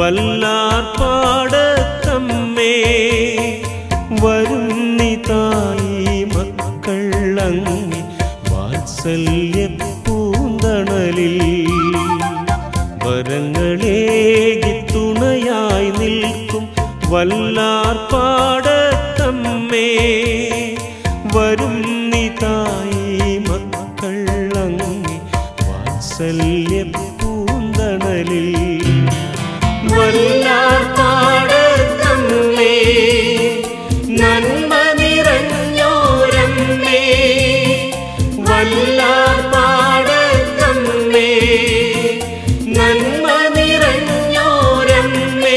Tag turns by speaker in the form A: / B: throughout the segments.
A: വല്ലാർ പാടത്തമ്മേ വരുന്നിതായി മക്കൾ അങ്ങി വാത്സല്യ പൂന്തണലിൽ വരങ്ങളേകി തുണയായി നിൽക്കും വല്ലാർ പാടത്തമ്മേ വരുന്നിതായി മക്കൾ അങ്ങി വാത്സല്യ പൂന്തണലിൽ വല്ലാർ പാടത്തമ്മേ നന്മ നിറഞ്ഞോരമ്മേ വല്ലാർ പാടത്തമ്മേ നന്മ നിറഞ്ഞോരമ്മേ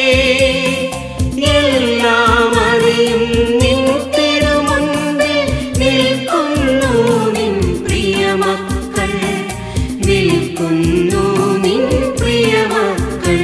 A: എല്ലാം അറിയും നിൻ തിരുമുൻപിൽ നിൽക്കുന്നു നിൻ പ്രിയമക്കൾ നിൽക്കുന്നു നിൻ പ്രിയമക്കൾ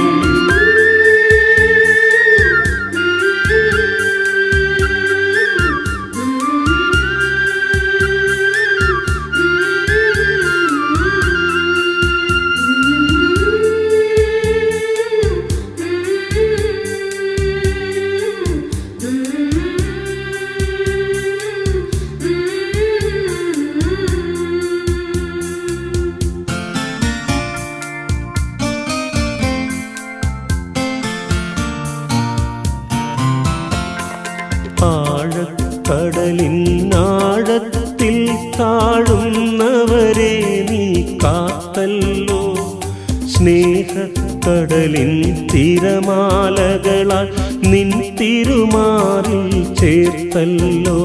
A: ആഴക്കടലിൻ ആഴത്തിൽ താഴുന്നവരെ നീ കാത്തല്ലോ സ്നേഹക്കടലിൻ തിരമാലകളാൽ നിൻ തിരുമാറിൽ ചേർത്തല്ലോ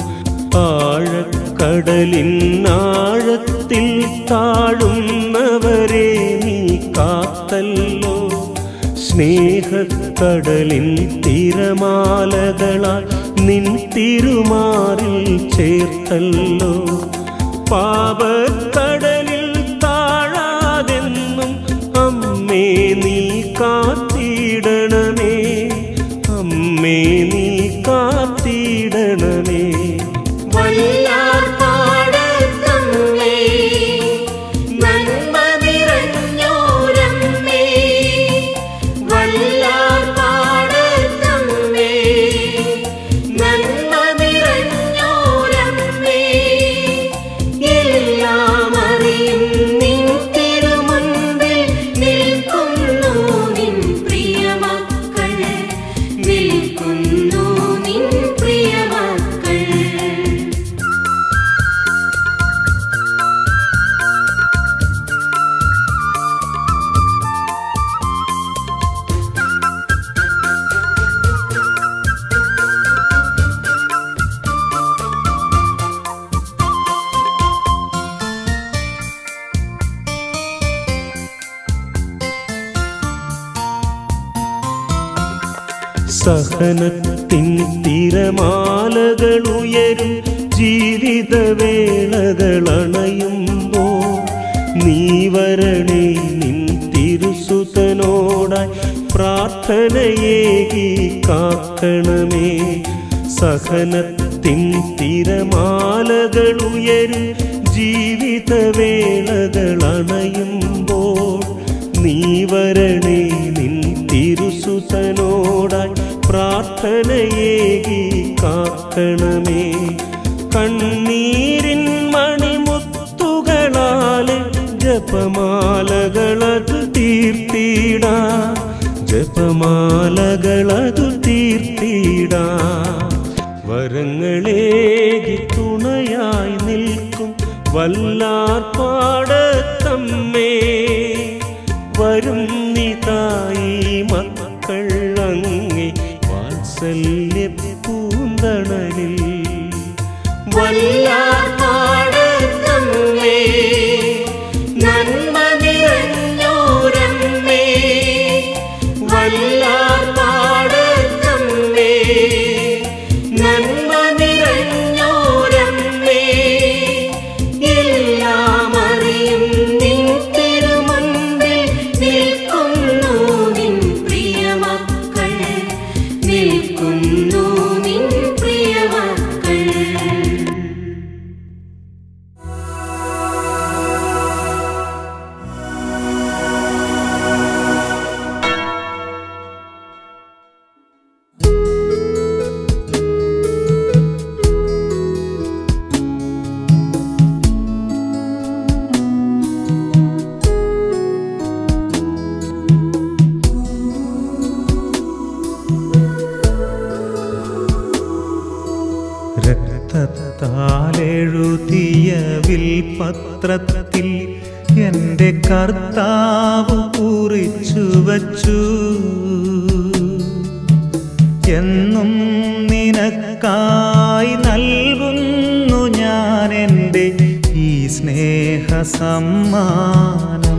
A: ആഴക്കടലിൻ ആഴത്തിൽ താഴുന്നവരെ നീ കാത്തല്ലോ സ്നേഹക്കടലിൻ തിരമാലകളാൽ നിൻ തിരുമാറിൽ ചേർത്തല്ലോ പാപക്കടലിൽ താഴാതെന്നും അമ്മേ നീ കാത്തിടണമേ അമ്മേ നീ കാത്തിടണമേ
B: വല്ലാർ പാടത്തമ്മേ നന്മ നിറഞ്ഞോരമ്മേ വല്ലാർ പാടത്തമ്മേ നന്മ നിറഞ്ഞോരമ്മേ എല്ലാം അറിയും നിൻ തിരുമുൻപിൽ നിൽക്കുന്നു നിൻ പ്രിയമക്കൾ നിൽക്കുന്നു നിൻ പ്രിയമക്കൾ
A: സഹനത്തിൻ തിരമാലകൾ ഉയരും ജീവിതവേളകളണയുമ്പോ നീ വരണേ നിൻ തിരുസുതനോടായി പ്രാർത്ഥനയേകി കാക്കണമേ സഹനത്തിൻ തിരമാലകൾ ഉയരും ജീവിതവേളകളണയുമ്പോൾ നീ വരണേ നിൻ തിരുസുതനോടായി പ്രാർത്ഥനയേകി കാക്കണമേ കണ്ണീരിൻ മണിമുത്തുകളാല് ജപമാലകളത് തീർത്തിടാ ജപമാലകളതു തീർത്തിടാ വരങ്ങളേകി തുണയായി നിൽക്കും വല്ലാർ പാടത്തമ്മേ വരും നിതായി മക്കൾ അങ്ങേ വാത്സല്യ പൂന്തണലിൽ
B: വല്ലാർ പാടത്തമ്മേ നന്മ നിറഞ്ഞോരമ്മേ വല്ലാർ പാടത്തമ്മേ നന്മ നിറഞ്ഞോരമ്മേ എല്ലാം അറിയും നിൻ തിരുമുൻപിൽ നിൽക്കുന്നു
C: രക്തത്താലെഴുതിയ വിൽപത്രത്തിൽ എൻ്റെ കർത്താവ് കുറിച്ചു വച്ചു എന്നും നിനക്കായി നൽകുന്നു ഞാൻ എൻ്റെ ഈ സ്നേഹ സമ്മാനം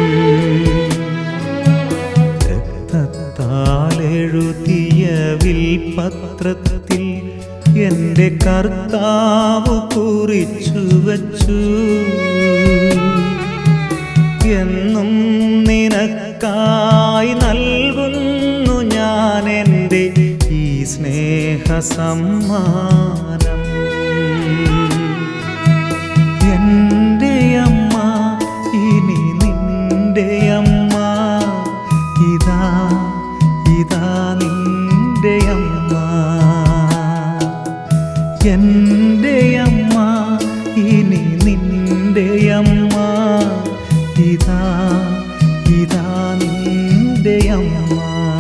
C: രക്തത്താലെഴുതിയ വിൽപത്രത്തിൽ എൻ്റെ കർത്താവ് കുറിച്ചു വച്ചു എന്നും നിനക്കായി നൽകുന്നു ഞാൻ എൻ്റെ ഈ സ്നേഹ സമ്മാനം എൻ്റെ അമ്മ ഇനി നിന്റെ അമ്മ ഇതാ ഇതാ നിന്റെ അമ്മ എൻ്റെ അമ്മ ഇനി നിന്റെ അമ്മ ഇതാ ഇതാ നിന്റെ അമ്മ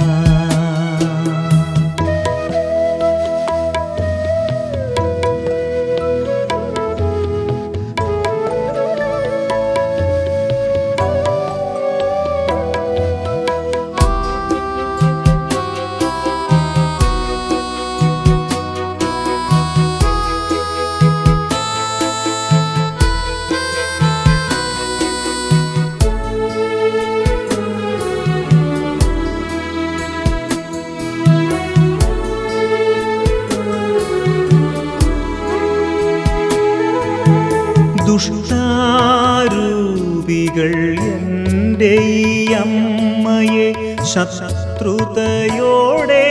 C: ദുഷ്ടാരൂപികൾ എൻ്റെ ഈ അമ്മയെ ശത്രുതയോടെ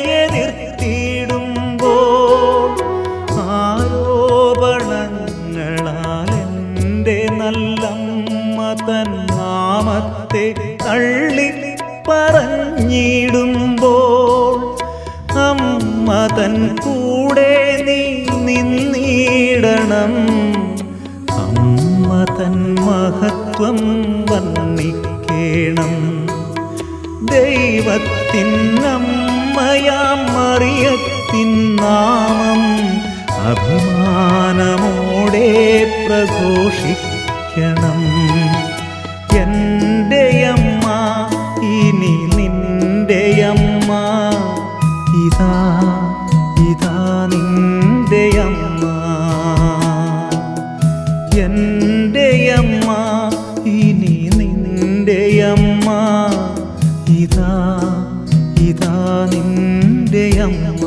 C: എതിർത്തിടുമ്പോൾ ആരോപണങ്ങളാൽ എൻ്റെ നല്ലമ്മ തൻ നാമത്തെ തള്ളി പറഞ്ഞിടുമ്പോൾ അമ്മ തൻ കൂടെ നീ നിന്നിടണം അമ്മ തൻ മഹത്വം വർണ്ണിക്കേണം ദൈവത്തിൻ അമ്മയാം മറിയത്തിൻ നാമം അഭിമാനമോടെ പ്രഘോഷിക്കണം എൻ്റെ അമ്മ ഇനി നിന്റെ അമ്മ ഇതാ ഇതാ നിന്റെ അമ്മ എൻ്റെ അമ്മ ഇനി നിന്റെ അമ്മ ഇതാ ഇതാ നിന്റെ അമ്മ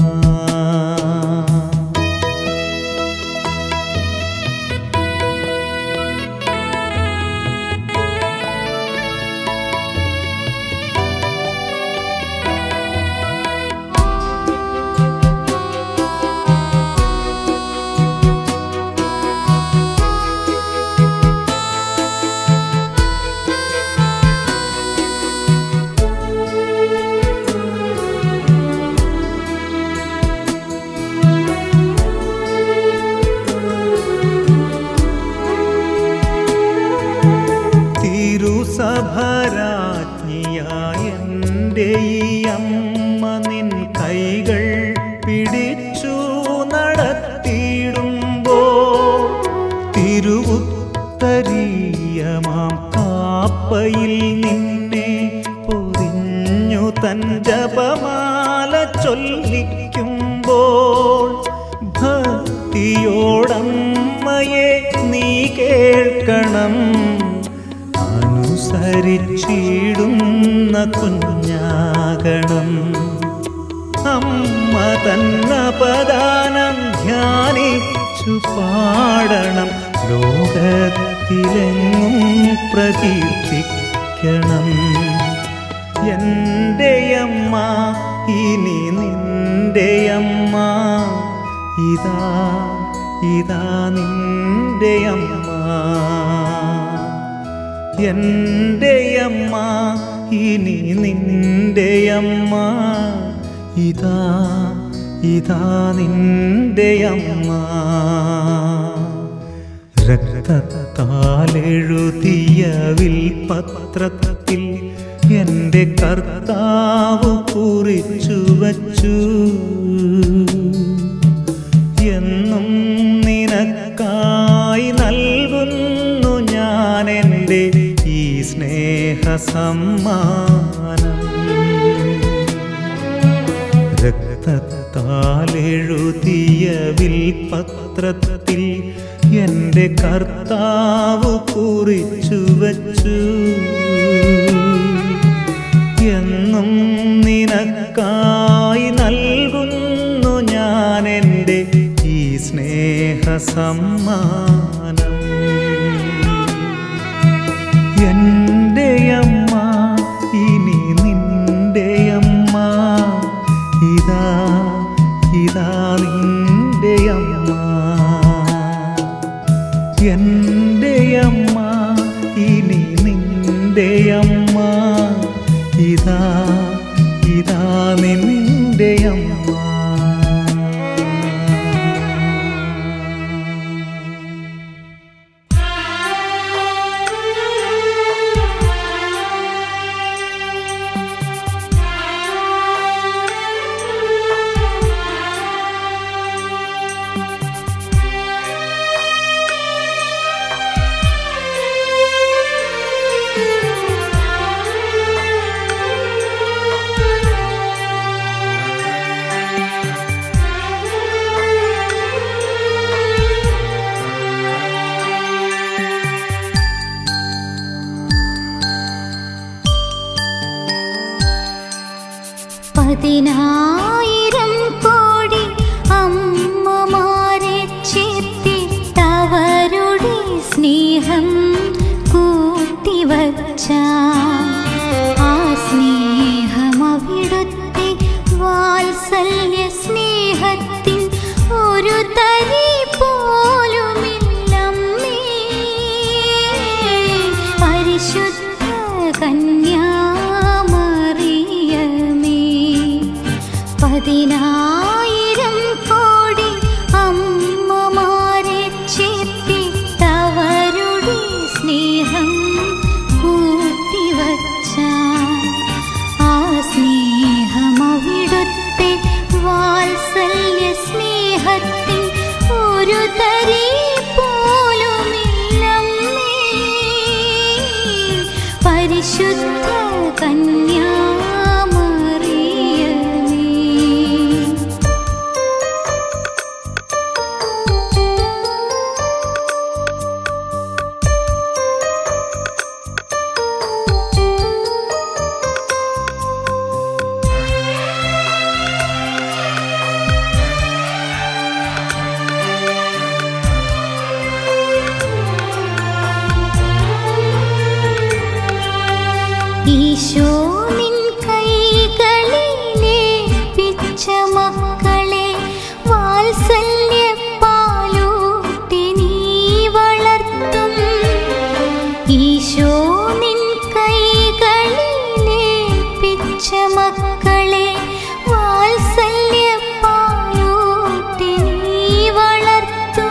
C: തിരുസഭരാജ്ഞിയായ എൻ്റെ ഈ അമ്മ നിൻ കൈകൾ പിടിച്ചു നടത്തിയിടുമ്പോൾ തിരുവുത്തരീയമാം കാപ്പയിൽ നിന്നെ പൊതിഞ്ഞു തൻ ജപമാല ചൊല്ലിക്കുമ്പോൾ ഭക്തിയോടമ്മയെ നീ കേൾക്കണം അനുസരിച്ചിടുന്ന കുഞ്ഞാകണം അമ്മ തന്നപദാനം ധ്യാനിച്ചു പാടണം ലോകത്തിലെങ്ങും പ്രകീർത്തിക്കണം എൻ്റെ അമ്മ ഇനി നിന്റെ അമ്മ ഇതാ ഇതാ നിന്റെ അമ്മ എൻ്റെ അമ്മ ഇനി നിന്റെ അമ്മ ഇതാ ഇതാ നിന്റെ അമ്മ രക്തത്താലെഴുതിയ വിൽപത്രത്തിൽ എൻ്റെ കർത്താവ് കുറിച്ചു വച്ചു എന്നും നിനക്കാ സ്നേഹസമ്മാനം രക്തത്താലെഴുതിയ വിൽപത്രത്തിൽ എൻ്റെ കർത്താവ് കുറിച്ചു വച്ചു എന്നും നിനക്കായി നൽകുന്നു ഞാൻ എൻ്റെ ഈ സ്നേഹസമ്മാനം എൻ്റെ അമ്മ ഇനി നിന്റെ അമ്മ ഇതാ ഇതാ നിന്റെ അമ്മ എൻ്റെ അമ്മ ഇനി നിന്റെ അമ്മ ഇതാ ഇതാ നിന്റെ അമ്മ
B: പതിനായിരം കോടി അമ്മമാരെ ചേർത്തിട്ടവരുടെ സ്നേഹം കൂട്ടിവച്ച ആ സ്നേഹം അവിടുത്തെ വാത്സല്യ സ്നേഹത്തിൻ ഒരു തരി പോലുമില്ലമ്മേ പരിശുദ്ധ കന്യാമറിയമേ പതിനായിരം കോടി അമ്മമാരെ ചേർത്തിട്ടവരുടെ സ്നേഹം കൂട്ടിവച്ച ആ സ്നേഹം അവിടുത്തെ വാത്സല്യ സ്നേഹത്തിൻ ഒരു തരി പോലുമില്ലമ്മേ പരിശുദ്ധ കന്യാമറിയമേ ഈശോ നിൻ കൈകളിലേൽപ്പിച്ച മക്കളെ വാത്സല്യപ്പാലൂട്ടി നീ വളർത്തും ഈശോ നിൻ കൈകളിലേൽപ്പിച്ച മക്കളെ വാത്സല്യപ്പാലൂട്ടി നീ വളർത്തും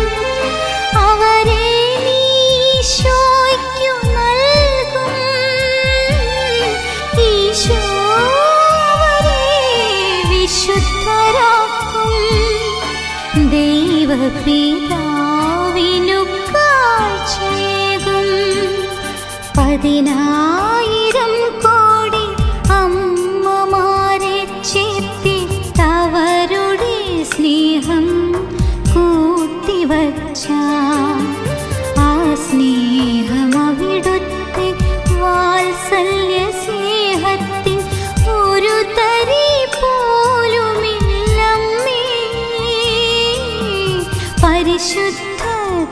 B: അവരെ നീ ഈശോയ്ക്കു നൽകും ഈശോ അവരെ വിശുദ്ധരാക്കും ദൈവപിതാവിനു കാഴ്ചയേകും പതിനായിരം കോടി അമ്മമാരെ ചേർത്തിട്ടവരുടെ സ്നേഹം കൂട്ടിവച്ച ആ സ്നേഹം അവിടുത്തെ വാത്സല്യ സ്നേഹത്തിൻ ഒരു തരി പോലുമില്ലമ്മേ പരിശുദ്ധ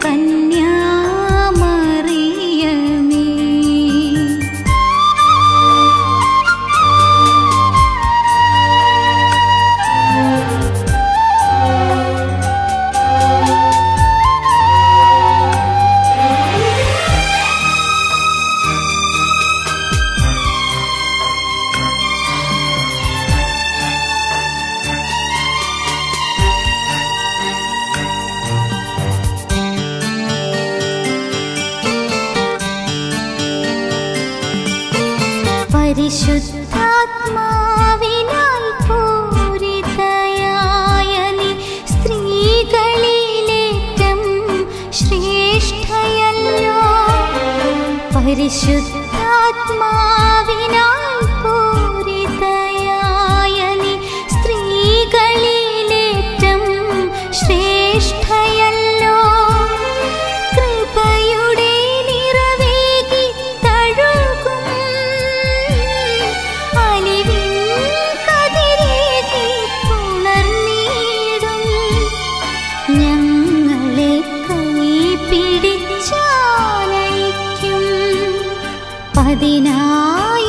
B: കന്യാമറിയമേ പരിശുദ്ധാത്മാവിനാൽ പൂരിതയായ നീ സ്ത്രീകളിലേറ്റം ശ്രേഷ്ഠയല്ലോ പരിശുദ്ധ പരിശുദ്ധാത്മാവിനാൽ പൂരിതയായ നീ സ്ത്രീകളിലേറ്റം ശ്രേഷ്ഠയല്ലോ കൃപയുടെ നിറവേകി തഴുകും അലിവിൻ കതിരേകി പുണർന്നീടും ഞങ്ങളെ കൈപിടിച്ചാലയിക്കും പതിനായിരങ്ങൾ